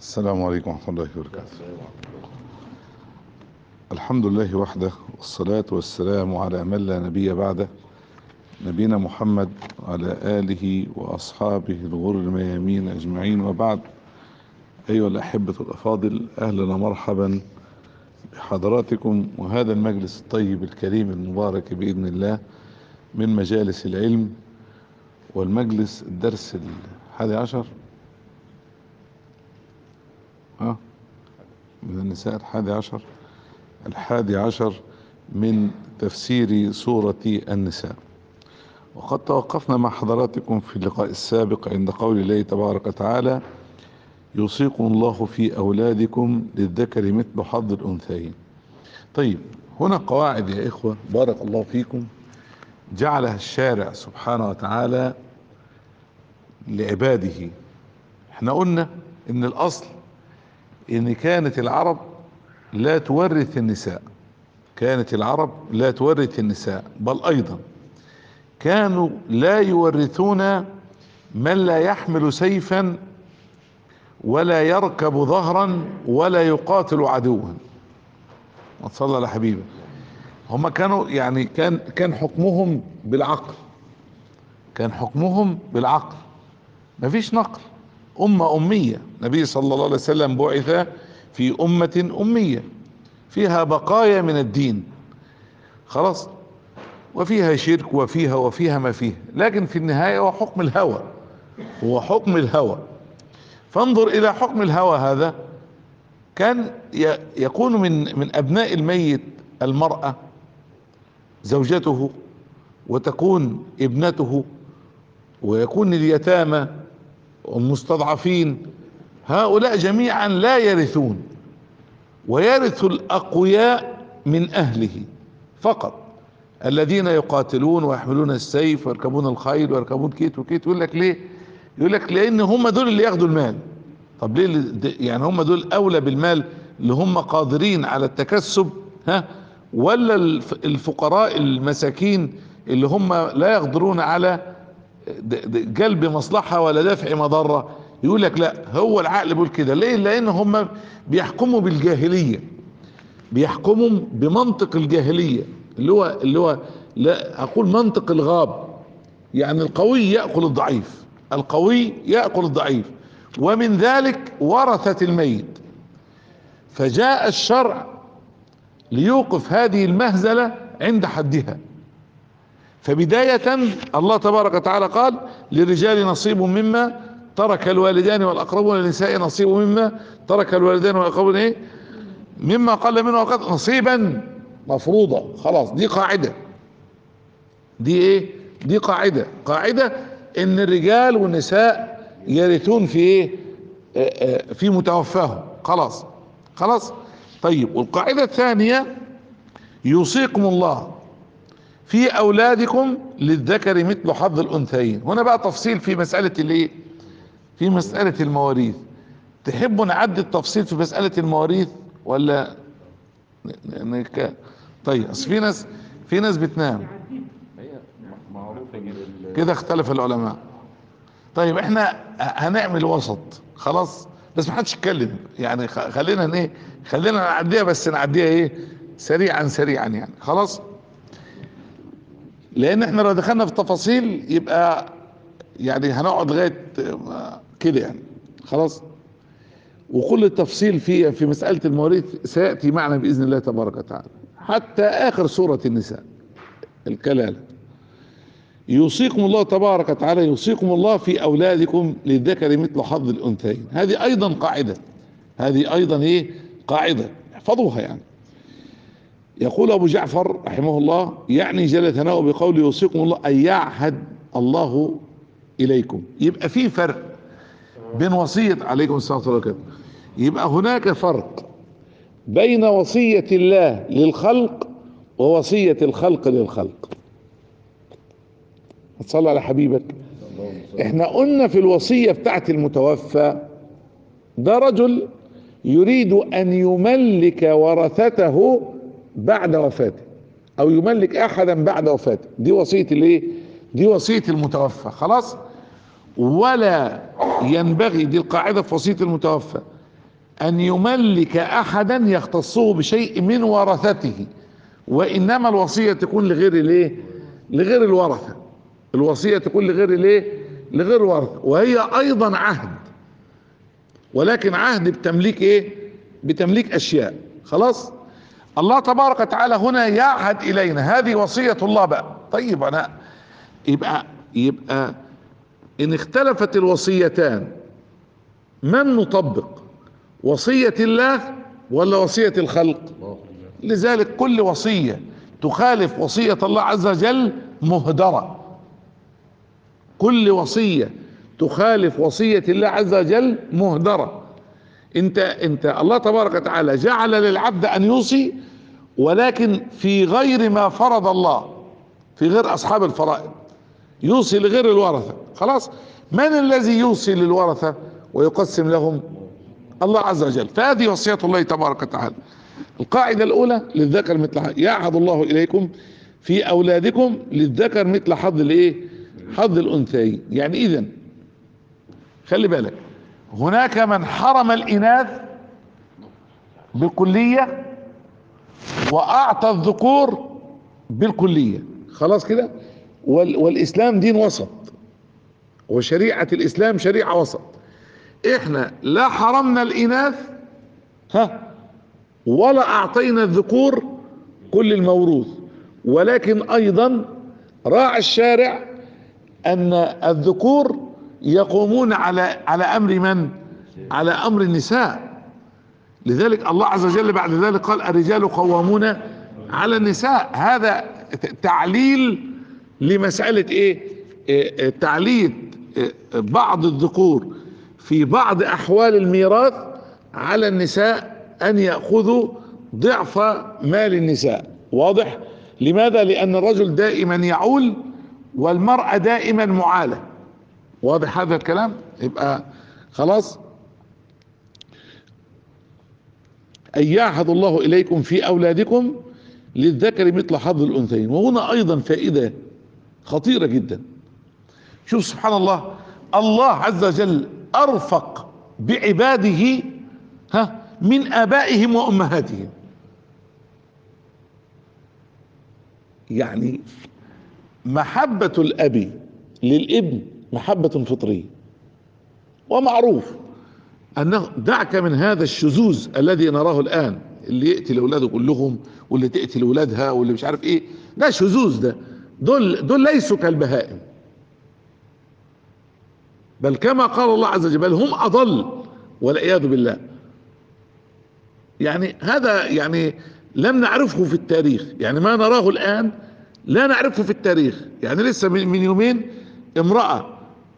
السلام عليكم ورحمة الله وبركاته الحمد لله وحده والصلاة والسلام على من لا نبي بعده نبينا محمد وعلى آله وأصحابه الغر الميامين أجمعين وبعد أيها الأحبة الأفاضل أهلا ومرحبا بحضراتكم وهذا المجلس الطيب الكريم المبارك بإذن الله من مجالس العلم والمجلس الدرس الحادي عشر ها من النساء الحادي عشر الحادي عشر من تفسير سورة النساء وقد توقفنا مع حضراتكم في اللقاء السابق عند قول الله تبارك وتعالى يوصيكم الله في أولادكم للذكر مثل حظ الأنثيين طيب هنا قواعد يا إخوة بارك الله فيكم جعلها الشارع سبحانه وتعالى لعباده احنا قلنا ان الاصل ان كانت العرب لا تورث النساء كانت العرب لا تورث النساء بل ايضا كانوا لا يورثون من لا يحمل سيفا ولا يركب ظهرا ولا يقاتل عدوا صلى على حبيبه هم كانوا يعني كان كان حكمهم بالعقل كان حكمهم بالعقل مفيش نقل أمة أمية النبي صلى الله عليه وسلم بعث في أمة أمية فيها بقايا من الدين خلاص وفيها شرك وفيها وفيها ما فيها لكن في النهاية هو حكم الهوى هو حكم الهوى فانظر إلى حكم الهوى هذا كان يكون من من أبناء الميت المرأة زوجته وتكون ابنته ويكون اليتامى والمستضعفين هؤلاء جميعا لا يرثون ويرث الاقوياء من اهله فقط الذين يقاتلون ويحملون السيف ويركبون الخيل ويركبون كيت وكيت يقول لك ليه يقول لك لان هم دول اللي ياخدوا المال طب ليه يعني هم دول اولى بالمال اللي هم قادرين على التكسب ها ولا الفقراء المساكين اللي هم لا يقدرون على جلب مصلحة ولا دفع مضرة يقول لك لا هو العقل بيقول كده ليه لان هم بيحكموا بالجاهلية بيحكموا بمنطق الجاهلية اللي هو اللي هو لا اقول منطق الغاب يعني القوي يأكل الضعيف القوي يأكل الضعيف ومن ذلك ورثة الميت فجاء الشرع ليوقف هذه المهزلة عند حدها فبداية الله تبارك وتعالى قال للرجال نصيب مما ترك الوالدان والأقربون للنساء نصيب مما ترك الوالدان والأقربون ايه مما قل منه وقد نصيبا مفروضة خلاص دي قاعدة دي ايه دي قاعدة قاعدة ان الرجال والنساء يرثون في ايه في متوفاهم خلاص خلاص طيب والقاعدة الثانية يوصيكم الله في اولادكم للذكر مثل حظ الانثيين هنا بقى تفصيل في مسألة الايه في مسألة المواريث تحبوا نعدي التفصيل في مسألة المواريث ولا نك... طيب اصل في ناس في ناس بتنام كده اختلف العلماء طيب احنا هنعمل وسط خلاص بس ما حدش يتكلم يعني خلينا ايه خلينا نعديها بس نعديها ايه سريعا سريعا يعني خلاص لان احنا لو دخلنا في التفاصيل يبقى يعني هنقعد لغايه كده يعني خلاص وكل التفصيل في في مساله المواريث سياتي معنا باذن الله تبارك وتعالى حتى اخر سوره النساء الكلاله يوصيكم الله تبارك وتعالى يوصيكم الله في اولادكم للذكر مثل حظ الانثيين هذه ايضا قاعده هذه ايضا ايه قاعده احفظوها يعني يقول ابو جعفر رحمه الله يعني جل ثناؤه بقول يوصيكم الله ان يعهد الله اليكم يبقى في فرق بين وصيه عليكم السلام ورحمه الله يبقى هناك فرق بين وصيه الله للخلق ووصيه الخلق للخلق صلى على حبيبك احنا قلنا في الوصيه بتاعت المتوفى ده رجل يريد ان يملك ورثته بعد وفاته او يملك احدا بعد وفاته دي وصيه الايه دي وصيه المتوفى خلاص ولا ينبغي دي القاعده في وصيه المتوفى ان يملك احدا يختصه بشيء من ورثته وانما الوصيه تكون لغير الايه لغير الورثه الوصيه تكون لغير الايه لغير الورثه وهي ايضا عهد ولكن عهد بتمليك ايه بتمليك اشياء خلاص الله تبارك وتعالى هنا يعهد الينا هذه وصيه الله بقى طيب انا يبقى يبقى ان اختلفت الوصيتان من نطبق وصيه الله ولا وصيه الخلق لذلك كل وصيه تخالف وصيه الله عز وجل مهدره كل وصيه تخالف وصيه الله عز وجل مهدره انت انت الله تبارك وتعالى جعل للعبد ان يوصي ولكن في غير ما فرض الله في غير اصحاب الفرائض يوصي لغير الورثه خلاص من الذي يوصي للورثه ويقسم لهم الله عز وجل فهذه وصيه الله تبارك وتعالى القاعده الاولى للذكر مثل حظ يعهد الله اليكم في اولادكم للذكر مثل حظ الايه حظ الانثيين يعني اذا خلي بالك هناك من حرم الاناث بالكليه واعطى الذكور بالكليه خلاص كده وال والاسلام دين وسط وشريعه الاسلام شريعه وسط احنا لا حرمنا الاناث ها ولا اعطينا الذكور كل الموروث ولكن ايضا راعى الشارع ان الذكور يقومون على على امر من على امر النساء لذلك الله عز وجل بعد ذلك قال الرجال قوامون على النساء هذا تعليل لمسألة ايه, إيه تعليل إيه بعض الذكور في بعض احوال الميراث على النساء ان يأخذوا ضعف مال النساء واضح لماذا لان الرجل دائما يعول والمرأة دائما معالة واضح هذا الكلام يبقى خلاص أن يعهد الله إليكم في أولادكم للذكر مثل حظ الأنثيين وهنا أيضا فائدة خطيرة جدا شوف سبحان الله الله عز وجل أرفق بعباده ها من آبائهم وأمهاتهم يعني محبة الأب للابن محبة فطرية ومعروف أنه دعك من هذا الشذوذ الذي نراه الآن اللي يقتل أولاده كلهم واللي تقتل أولادها واللي مش عارف إيه ده شذوذ ده دول دول ليسوا كالبهائم بل كما قال الله عز وجل بل هم أضل والعياذ بالله يعني هذا يعني لم نعرفه في التاريخ يعني ما نراه الآن لا نعرفه في التاريخ يعني لسه من يومين امرأة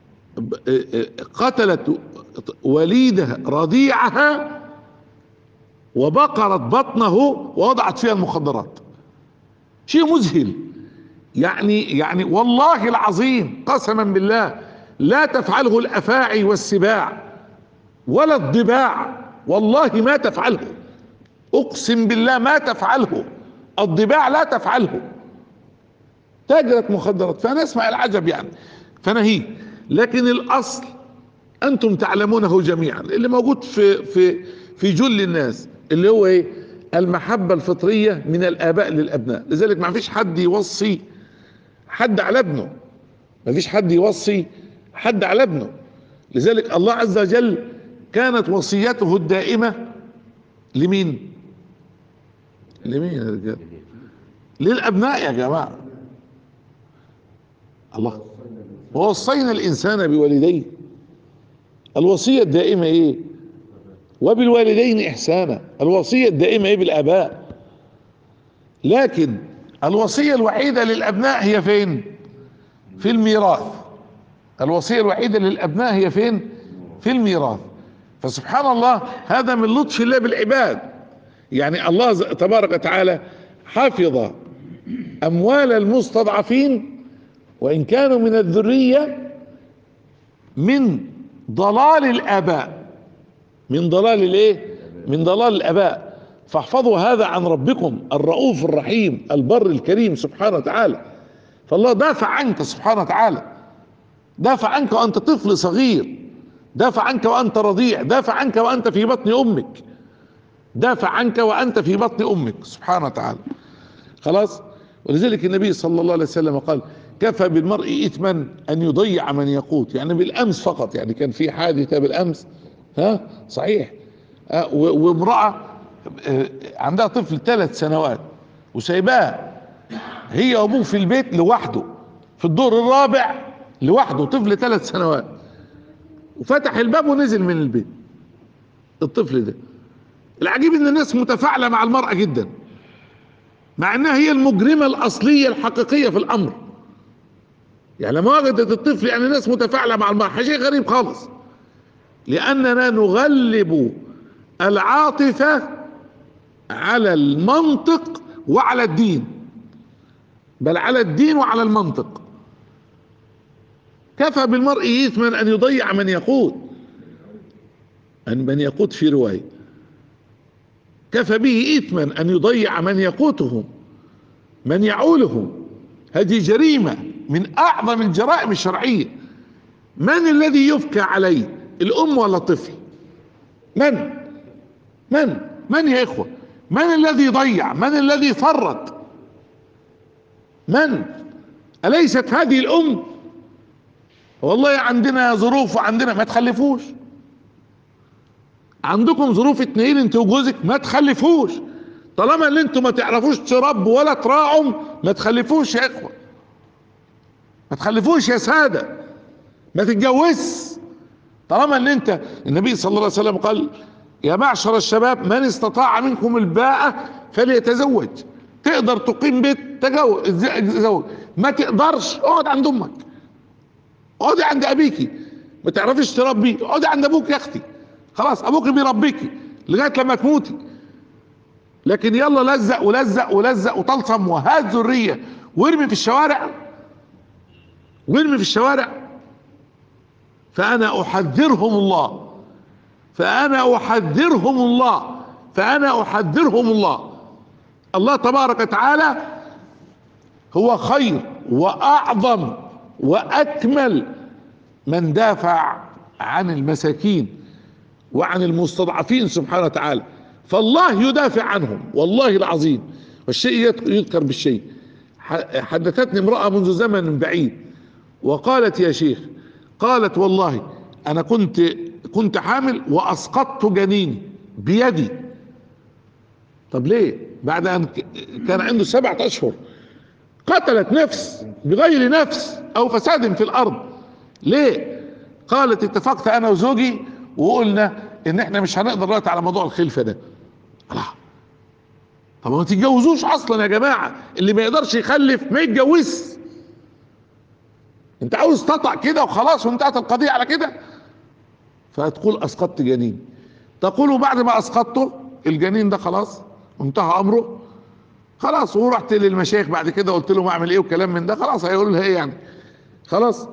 قتلت وليدها رضيعها وبقرت بطنه ووضعت فيها المخدرات شيء مذهل يعني يعني والله العظيم قسما بالله لا تفعله الافاعي والسباع ولا الضباع والله ما تفعله اقسم بالله ما تفعله الضباع لا تفعله تاجرة مخدرات فانا اسمع العجب يعني فنهيك لكن الاصل انتم تعلمونه جميعا اللي موجود في في في جل الناس اللي هو ايه المحبة الفطرية من الاباء للابناء لذلك ما فيش حد يوصي حد على ابنه ما فيش حد يوصي حد على ابنه لذلك الله عز وجل كانت وصيته الدائمة لمين لمين يا رجال للابناء يا جماعة الله ووصينا الانسان بوالديه الوصية الدائمة ايه وبالوالدين احسانا الوصية الدائمة ايه بالاباء لكن الوصية الوحيدة للابناء هي فين في الميراث الوصية الوحيدة للابناء هي فين في الميراث فسبحان الله هذا من لطف الله بالعباد يعني الله تبارك وتعالى حفظ اموال المستضعفين وان كانوا من الذرية من ضلال الاباء من ضلال الايه من ضلال الاباء فاحفظوا هذا عن ربكم الرؤوف الرحيم البر الكريم سبحانه وتعالى فالله دافع عنك سبحانه وتعالى دافع عنك وانت طفل صغير دافع عنك وانت رضيع دافع عنك وانت في بطن امك دافع عنك وانت في بطن امك سبحانه وتعالى خلاص ولذلك النبي صلى الله عليه وسلم قال كفى بالمرء اثما ان يضيع من يقوت يعني بالامس فقط يعني كان في حادثه بالامس ها صحيح آه، و- وامراه آه، عندها طفل ثلاث سنوات وسايباه هي وابوه في البيت لوحده في الدور الرابع لوحده طفل ثلاث سنوات وفتح الباب ونزل من البيت الطفل ده العجيب ان الناس متفاعله مع المراه جدا مع انها هي المجرمه الاصليه الحقيقيه في الامر يعني لما وجدت الطفل يعني الناس متفاعله مع المراه شيء غريب خالص لاننا نغلب العاطفه على المنطق وعلى الدين بل على الدين وعلى المنطق كفى بالمرء اثما ان يضيع من يقود ان من يقود في روايه كفى به اثما ان يضيع من يقوته من يعوله هذه جريمه من اعظم الجرائم الشرعيه من الذي يبكى عليه الام ولا الطفل من من من يا اخوه من الذي ضيع من الذي فرط من اليست هذه الام والله عندنا ظروف وعندنا ما تخلفوش عندكم ظروف اتنين انت وجوزك ما تخلفوش طالما اللي انتوا ما تعرفوش تربوا ولا تراعوا ما تخلفوش يا اخوه ما تخلفوش يا ساده ما تتجوزش طالما ان انت النبي صلى الله عليه وسلم قال يا معشر الشباب من استطاع منكم الباءة فليتزوج تقدر تقيم بيت تجوز تزوج ما تقدرش اقعد عند امك اقعدي عند ابيكي ما تعرفيش تربي اقعدي عند ابوك يا اختي خلاص ابوك بيربيكي لغايه لما تموتي لكن يلا لزق ولزق ولزق وطلسم وهات ذريه وارمي في الشوارع وارمي في الشوارع فانا احذرهم الله فانا احذرهم الله فانا احذرهم الله الله تبارك وتعالى هو خير واعظم واكمل من دافع عن المساكين وعن المستضعفين سبحانه وتعالى فالله يدافع عنهم والله العظيم والشيء يذكر بالشيء حدثتني امرأة منذ زمن بعيد وقالت يا شيخ قالت والله انا كنت كنت حامل واسقطت جنيني بيدي طب ليه بعد ان كان عنده سبعة اشهر قتلت نفس بغير نفس او فساد في الارض ليه قالت اتفقت انا وزوجي وقلنا ان احنا مش هنقدر دلوقتي على موضوع الخلفه ده الله طب ما تتجوزوش اصلا يا جماعه اللي ما يقدرش يخلف ما يتجوزش انت عاوز تطع كده وخلاص وانتهت القضيه على كده فتقول اسقطت جنين تقول بعد ما اسقطته الجنين ده خلاص انتهى امره خلاص ورحت للمشايخ بعد كده قلت لهم اعمل ايه وكلام من ده خلاص هيقولوا لها ايه يعني خلاص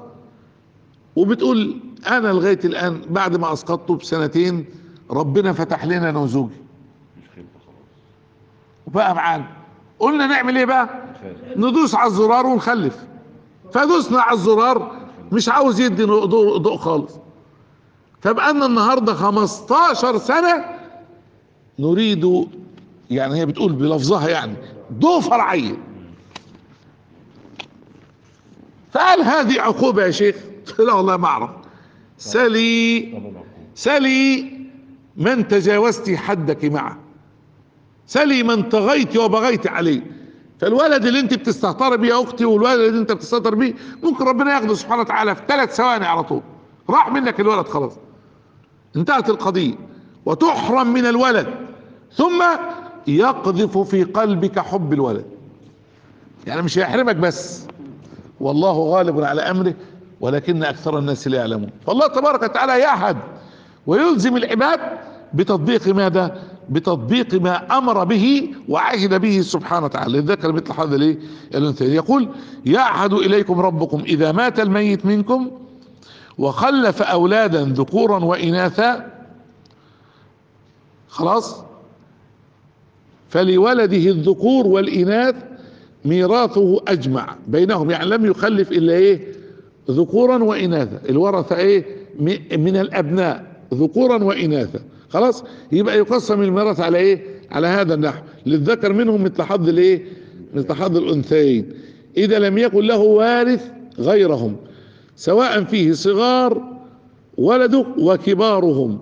وبتقول انا لغايه الان بعد ما اسقطته بسنتين ربنا فتح لنا انا وزوجي وبقى معانا قلنا نعمل ايه بقى ندوس على الزرار ونخلف فدوسنا على الزرار مش عاوز يدي ضوء ضوء خالص فبقالنا النهارده 15 سنه نريد يعني هي بتقول بلفظها يعني ضوء فرعيه فقال هذه عقوبه يا شيخ لا والله ما اعرف سلي سلي من تجاوزت حدك معه سلي من طغيت وبغيت عليه فالولد اللي انت بتستهتر بيه يا اختي والولد اللي انت بتستهتر بيه ممكن ربنا ياخده سبحانه وتعالى في ثلاث ثواني على طول راح منك الولد خلاص انتهت القضيه وتحرم من الولد ثم يقذف في قلبك حب الولد يعني مش هيحرمك بس والله غالب على امره ولكن اكثر الناس لا يعلمون فالله تبارك وتعالى يعهد ويلزم العباد بتطبيق ماذا بتطبيق ما امر به وعهد به سبحانه وتعالى الذكر مثل هذا ليه الانثى يقول يعهد اليكم ربكم اذا مات الميت منكم وخلف اولادا ذكورا واناثا خلاص فلولده الذكور والاناث ميراثه اجمع بينهم يعني لم يخلف الا ايه ذكورا واناثا الورثه ايه م- من الابناء ذكورا واناثا خلاص يبقى يقسم الميراث على ايه على هذا النحو للذكر منهم مثل حظ الايه مثل حظ الانثيين اذا لم يكن له وارث غيرهم سواء فيه صغار ولده وكبارهم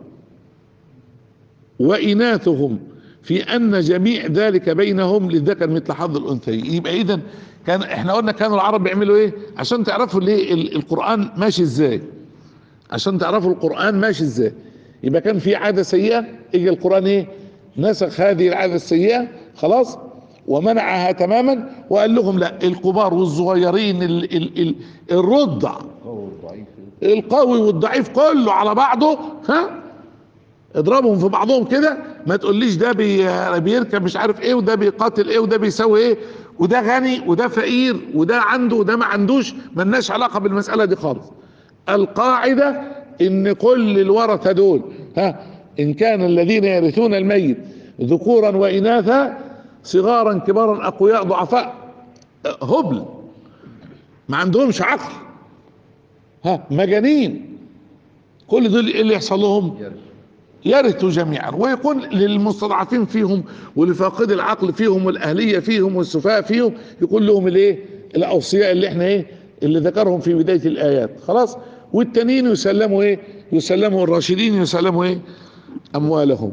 وإناثهم في أن جميع ذلك بينهم للذكر مثل حظ الأنثيين يبقى إذا كان إحنا قلنا كانوا العرب بيعملوا إيه عشان تعرفوا ليه ال- القرآن ماشي إزاي عشان تعرفوا القرآن ماشي إزاي يبقى كان في عادة سيئة يجي القرآن إيه نسخ هذه العادة السيئة خلاص ومنعها تماما وقال لهم لا الكبار والصغيرين ال ال ال الرضع القوي والضعيف كله على بعضه ها اضربهم في بعضهم كده ما تقوليش ده بي بيركب مش عارف ايه وده بيقاتل ايه وده بيسوي ايه وده غني وده فقير وده عنده وده ما عندوش ملناش علاقه بالمساله دي خالص القاعده ان كل الورثه دول ها ان كان الذين يرثون الميت ذكورا واناثا صغارا كبارا اقوياء ضعفاء هبل ما عندهمش عقل ها مجانين كل دول ايه اللي يحصل لهم يرثوا جميعا ويكون للمستضعفين فيهم ولفاقد العقل فيهم والاهليه فيهم والسفهاء فيهم يكون لهم الايه الاوصياء اللي احنا ايه اللي ذكرهم في بدايه الايات خلاص والتانيين يسلموا ايه يسلموا الراشدين يسلموا ايه اموالهم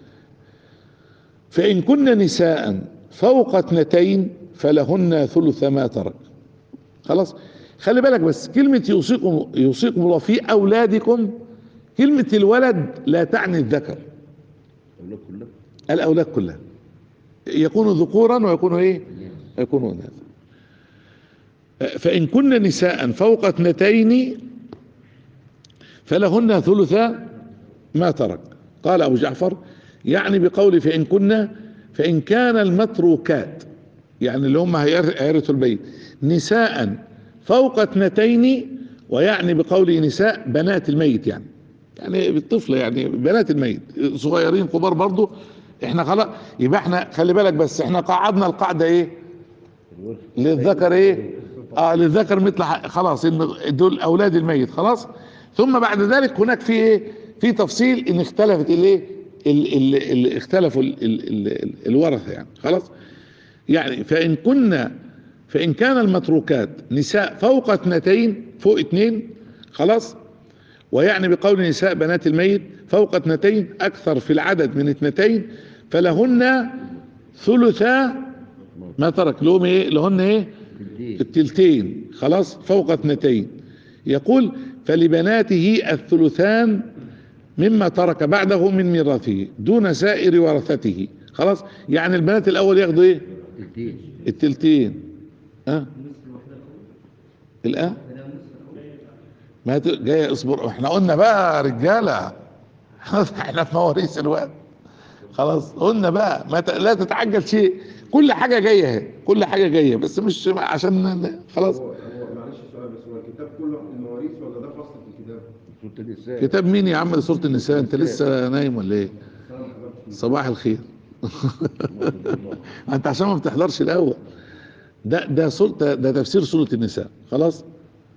فان كن نساء فوق اثنتين فلهن ثلث ما ترك خلاص خلي بالك بس كلمة يوصيكم يوصيكم الله في أولادكم كلمة الولد لا تعني الذكر الأولاد كلها الأولاد كلها يكونوا ذكورا ويكونوا إيه يكونوا إناثا فإن كن نساء فوق اثنتين فلهن ثلث ما ترك قال أبو جعفر يعني بقول فإن كن فإن كان المتروكات يعني اللي هم هير- هيرثوا البيت نساء فوق اثنتين ويعني بقوله نساء بنات الميت يعني يعني الطفلة يعني بنات الميت صغيرين كبار برضو احنا خلاص يبقى احنا خلي بالك بس احنا قعدنا القاعدة ايه الورث للذكر ايه اه للذكر مثل ح- خلاص ان دول اولاد الميت خلاص ثم بعد ذلك هناك في ايه في تفصيل ان اختلفت الايه ال- ال- ال- اختلفوا ال- ال- ال- ال- الورثه يعني خلاص يعني فان كنا فان كان المتروكات نساء فوق اثنتين فوق اثنين خلاص ويعني بقول نساء بنات الميت فوق اثنتين اكثر في العدد من اثنتين فلهن ثلثا ما ترك لهم ايه لهن ايه الدين التلتين خلاص فوق اثنتين يقول فلبناته الثلثان مما ترك بعده من ميراثه دون سائر ورثته خلاص يعني البنات الاول ياخدوا ايه الدين التلتين ها الان ما ت- جاي اصبر احنا قلنا بقى رجاله احنا في مواريث الوقت خلاص قلنا بقى ما ت... لا تتعجل شيء كل حاجه جايه اهي كل حاجه جايه بس مش عشان خلاص هو هو معلش سؤال بس هو الكتاب كله عن المواريث ولا ده فصل في الكتاب؟ سورة النساء كتاب مين يا عم سوره النساء انت لسه نايم ولا ايه أنا ما حضرتش فيه. صباح الخير انت عشان ما بتحضرش الاول ده ده سورة ده, ده تفسير سوره النساء خلاص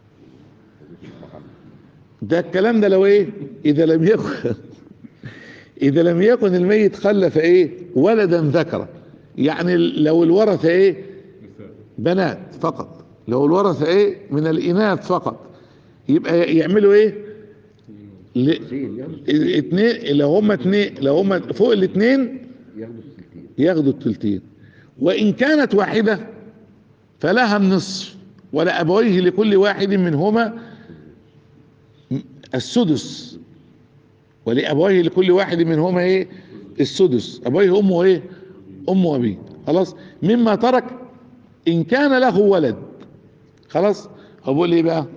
ده الكلام ده لو ايه اذا لم يكن اذا لم يكن الميت خلف ايه ولدا ذكرا يعني لو الورثه ايه بنات فقط لو الورثه ايه من الاناث فقط يبقى يعملوا ايه ل- زين يعني اتنين لو هم اتنين لو هم فوق الاثنين ياخدوا الستين ياخدوا التلتين وان كانت واحده فلها النصف ولابويه لكل واحد منهما السدس ولابويه لكل واحد منهما ايه السدس ابويه امه ايه امه وابيه خلاص مما ترك ان كان له ولد خلاص هو بيقول ايه بقى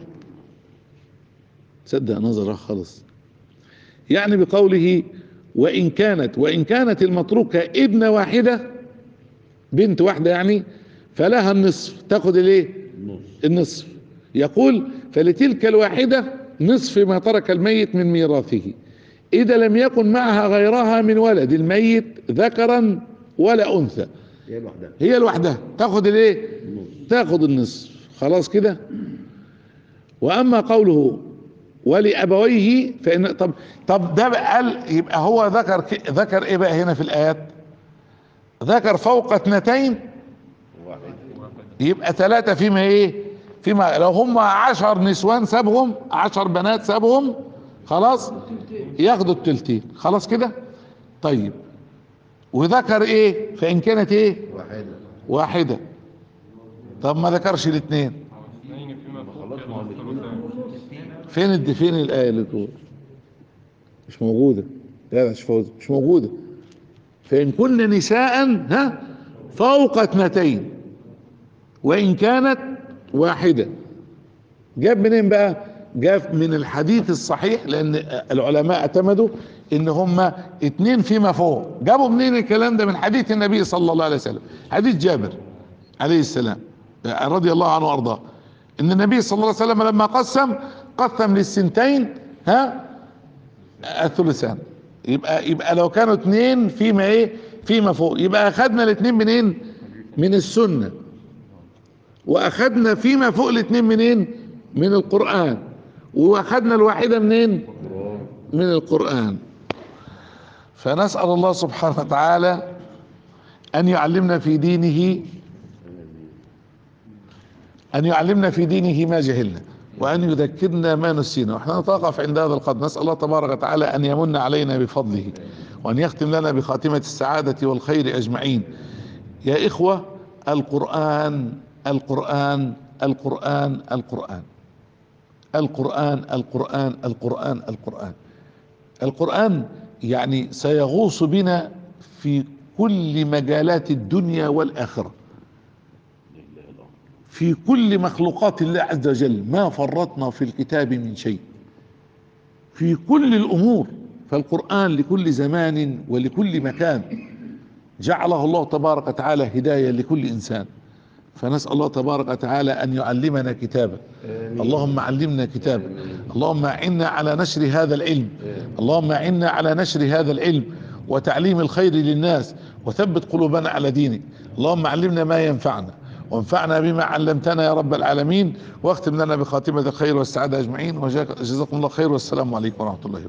تصدق نظر راح خالص يعني بقوله وإن كانت وإن كانت المتروكة ابنة واحدة بنت واحدة يعني فلها النصف تاخد الايه النص النصف يقول فلتلك الواحدة نصف ما ترك الميت من ميراثه إذا لم يكن معها غيرها من ولد الميت ذكرا ولا أنثى هي لوحدها هي لوحدها تاخد الايه النص تاخد النصف خلاص كده واما قوله ولابويه فان طب طب ده بقى قال يبقى هو ذكر ك- ذكر ايه بقى هنا في الايات ذكر فوق اثنتين واحد يبقى ثلاثة فيما ايه فيما لو هم عشر نسوان سابهم عشر بنات سابهم خلاص ياخدوا التلتين خلاص كده طيب وذكر ايه فان كانت ايه واحدة واحدة طب ما ذكرش الاثنين خلاص ما هو الاثنين فين الد فين الآية اللي تقول مش موجودة لا مش فوزي مش موجودة فإن كن نساء ها فوق اثنتين وإن كانت واحدة جاب منين بقى جاب من الحديث الصحيح لأن العلماء اعتمدوا إن هما اتنين فيما فوق جابوا منين الكلام ده من حديث النبي صلى الله عليه وسلم حديث جابر عليه السلام رضي الله عنه وارضاه ان النبي صلى الله عليه وسلم لما قسم قسم للسنتين ها الثلثان يبقى يبقى لو كانوا اثنين فيما ايه فيما فوق يبقى اخذنا الاثنين منين من السنه واخذنا فيما فوق الاثنين منين من القران واخذنا الواحده منين من القران فنسال الله سبحانه وتعالى ان يعلمنا في دينه أن يعلمنا في دينه ما جهلنا وأن يذكرنا ما نسينا ونحن نتوقف عند هذا القدر نسأل الله تبارك وتعالى أن يمن علينا بفضله وأن يختم لنا بخاتمة السعادة والخير أجمعين يا إخوة القرآن القرآن القرآن القرآن القرآن القرآن القرآن القرآن القرآن يعني سيغوص بنا في كل مجالات الدنيا والآخرة في كل مخلوقات الله عز وجل ما فرطنا في الكتاب من شيء في كل الامور فالقران لكل زمان ولكل مكان جعله الله تبارك وتعالى هدايه لكل انسان فنسال الله تبارك وتعالى ان يعلمنا كتابه اللهم علمنا كتابه اللهم اعنا على نشر هذا العلم اللهم اعنا على نشر هذا العلم وتعليم الخير للناس وثبت قلوبنا على دينك اللهم علمنا ما ينفعنا وانفعنا بما علمتنا يا رب العالمين واختم لنا بخاتمة الخير والسعادة أجمعين وجزاكم الله خير والسلام عليكم ورحمة الله وبركاته